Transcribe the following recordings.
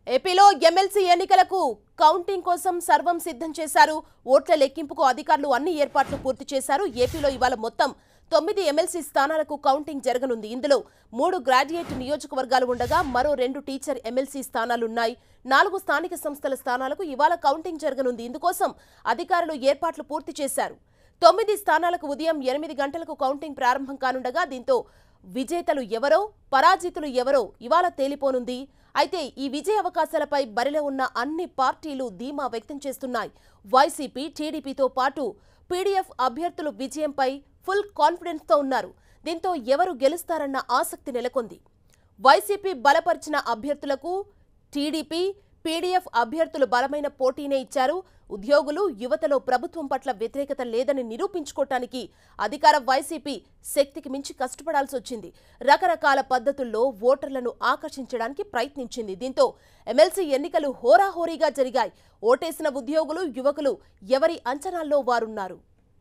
ఏపీలో ఎమ్మెల్సీ ఎన్నికలకు కౌంటింగ్ కోసం సర్వం సిద్ధం చేశారు ఓట్ల లెక్కింపుకు అధికారులు అన్ని ఏర్పాట్లు పూర్తి చేశారు ఏపీలో ఇవాళ మొత్తం తొమ్మిది ఎమ్మెల్సీ స్థానాలకు కౌంటింగ్ జరగనుంది ఇందులో మూడు గ్రాడ్యుయేట్ నియోజకవర్గాలు ఉండగా మరో రెండు టీచర్ ఎమ్మెల్సీ స్థానాలున్నాయి నాలుగు స్థానిక సంస్థల స్థానాలకు ఇవాళ కౌంటింగ్ జరగనుంది ఇందుకోసం అధికారులు ఏర్పాట్లు పూర్తి చేశారు తొమ్మిది స్థానాలకు ఉదయం ఎనిమిది గంటలకు కౌంటింగ్ ప్రారంభం కానుండగా దీంతో విజేతలు ఎవరో పరాజితులు ఎవరో ఇవాళ తేలిపోనుంది అయితే ఈ విజయ అవకాశాలపై బరిలో ఉన్న అన్ని పార్టీలు ధీమా వ్యక్తం చేస్తున్నాయి వైసీపీ టీడీపీతో పాటు పీడీఎఫ్ అభ్యర్థులు విజయంపై ఫుల్ కాన్ఫిడెన్స్తో ఉన్నారు దీంతో ఎవరు గెలుస్తారన్న ఆసక్తి నెలకొంది వైసీపీ బలపరిచిన అభ్యర్థులకు టీడీపీ పీడీఎఫ్ అభ్యర్థులు బలమైన పోటీనే ఇచ్చారు ఉద్యోగులు యువతలో ప్రభుత్వం పట్ల వ్యతిరేకత లేదని నిరూపించుకోవటానికి అధికార వైసీపీ శక్తికి మించి కష్టపడాల్సి వచ్చింది రకరకాల పద్ధతుల్లో ఓటర్లను ఆకర్షించడానికి ప్రయత్నించింది దీంతో ఎమ్మెల్సీ ఎన్నికలు హోరాహోరీగా జరిగాయి ఓటేసిన ఉద్యోగులు యువకులు ఎవరి అంచనాల్లో వారున్నారు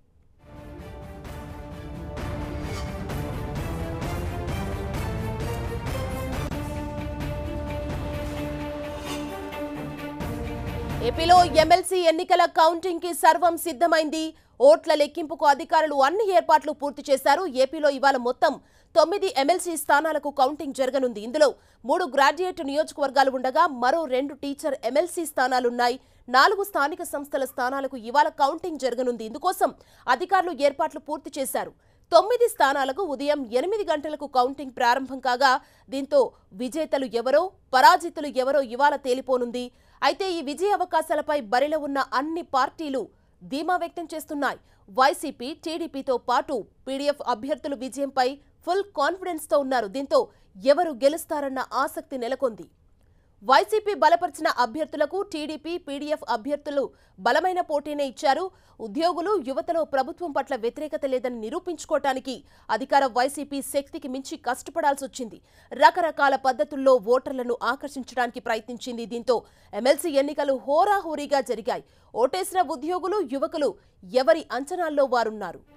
ఏపీలో ఎమ్మెల్సీ ఎన్నికల కౌంటింగ్ కి సర్వం సిద్ధమైంది ఓట్ల లెక్కింపుకు అధికారులు అన్ని ఏర్పాట్లు పూర్తి చేశారు ఏపీలో ఇవాళ మొత్తం తొమ్మిది ఎమ్మెల్సీ స్థానాలకు కౌంటింగ్ జరగనుంది ఇందులో మూడు గ్రాడ్యుయేట్ నియోజకవర్గాలు ఉండగా మరో రెండు టీచర్ ఎమ్మెల్సీ స్థానాలున్నాయి నాలుగు స్థానిక సంస్థల స్థానాలకు ఇవాళ కౌంటింగ్ జరగనుంది ఇందుకోసం అధికారులు ఏర్పాట్లు పూర్తి చేశారు తొమ్మిది స్థానాలకు ఉదయం ఎనిమిది గంటలకు కౌంటింగ్ ప్రారంభం కాగా దీంతో విజేతలు ఎవరో పరాజితులు ఎవరో ఇవాళ తేలిపోనుంది అయితే ఈ విజయ అవకాశాలపై బరిలో ఉన్న అన్ని పార్టీలు ధీమా వ్యక్తం చేస్తున్నాయి వైసీపీ టీడీపీతో పాటు పీడీఎఫ్ అభ్యర్థులు విజయంపై ఫుల్ కాన్ఫిడెన్స్తో ఉన్నారు దీంతో ఎవరు గెలుస్తారన్న ఆసక్తి నెలకొంది వైసీపీ బలపరిచిన అభ్యర్థులకు టీడీపీ పీడీఎఫ్ అభ్యర్థులు బలమైన పోటీనే ఇచ్చారు ఉద్యోగులు యువతలో ప్రభుత్వం పట్ల వ్యతిరేకత లేదని నిరూపించుకోవటానికి అధికార వైసీపీ శక్తికి మించి కష్టపడాల్సి వచ్చింది రకరకాల పద్ధతుల్లో ఓటర్లను ఆకర్షించడానికి ప్రయత్నించింది దీంతో ఎమ్మెల్సీ ఎన్నికలు హోరాహోరీగా జరిగాయి ఓటేసిన ఉద్యోగులు యువకులు ఎవరి అంచనాల్లో వారున్నారు